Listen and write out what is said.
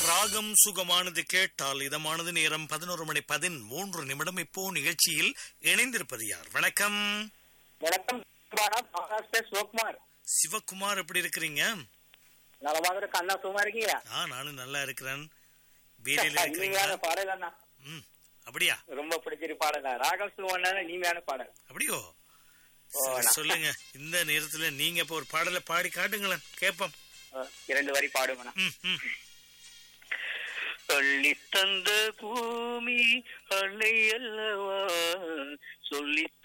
ராகம் சுகமானது கேட்டால் இதமானது நேரம் பதினோரு மணி பதிமூன்று நிமிடம் இப்போ நிகழ்ச்சியில் இணைந்திருப்பது யார் வணக்கம் வணக்கம் பாடா மகாராஷ்டிர சிவகுமார் சிவகுமார் எப்படி இருக்கிறீங்க நலமாக இருக்க அண்ணா சும்மா இருக்கீங்களா ஆ நானும் நல்லா இருக்கிறேன் வேலையில இனிமையான இருக்கிறீங்களா பாடல் அண்ணா ம் அப்படியா ரொம்ப பிடிச்சிரு பாடல் ராகம் சுவண்ணா இனிமையான பாடல் அப்படியோ ஓ, சரி, நான். சொல்லுங்க இந்த நேரத்துல நீங்க இப்ப ஒரு பாடலை பாடி காட்டுங்களேன் கேப்போம் அஹ், இரண்டு வரி பாடுங்கண்ணா ம் ம் சொல்லி தந்த பூமி அன்னை அல்லவா சொல்லி